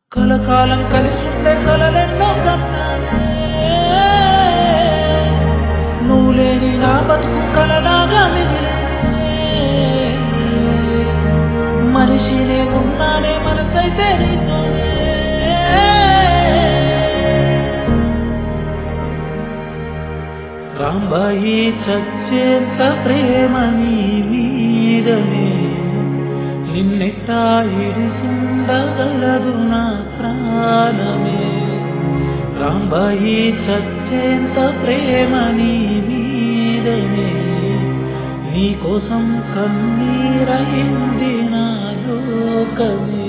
కలకాలం కలిసుండే కలలెన్నో కన్నానే నువ్వు లేని నా బతుకు కలలాగా మిగిలే మనిషినే ఉన్నాడే మనసైతే నీతోనే రాంబాయి చచ్చేంత ప్రేమ నీ మీదనే నిన్నెట్టా ఇడిసుండగలదు నా ప్రాణమే రాంబాయి చచ్చేంత ప్రేమ నీ మీదనే నీకోసం కన్నీరయింది నా లోకమే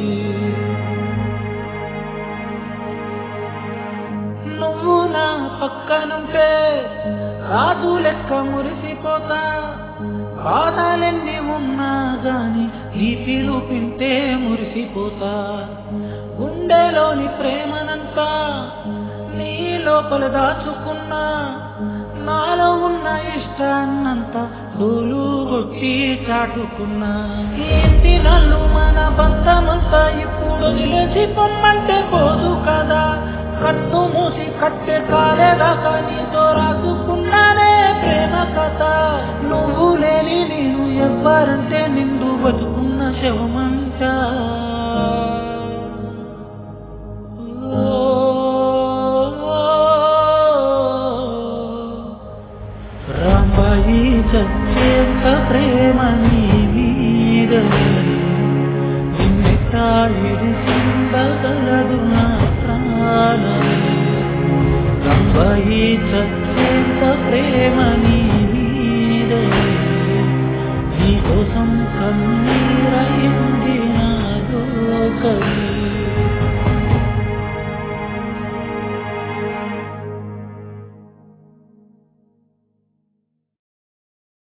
నువ్వు నా పక్కనుంటే రాజు లెక్క మురిసిపోతా బాధలెన్ని ఉన్నా గాని ఈ పిలుపింటే మురిసిపోతా గుండెలోని ప్రేమనంతా నీ లోపల దాచుకున్నా నాలో ఉన్న ఇష్టాన్నంతా డోలు కొట్టి చాటుకున్నా ఏంటి నల్లు మన బంధమంతా ఇప్పుడు నిలిచి పొమ్మంటే పోదు కదా కట్టు మూసి కట్టె కాలేదాకా నీతో రాసుకున్నానే ప్రేమ కథ నువ్వు లేని నేను ఎవ్వరంటే నిండు బతుకున్న శవమంట రాంబాయి చచ్చేంత ప్రేమ నీ మీదనే నిన్నెట్టా ఇడిసిందగలదు నా ప్రాణమే రంబాయి చచ్చేంత ప్రేమ నీ మీదనే నీకోసం కన్నీ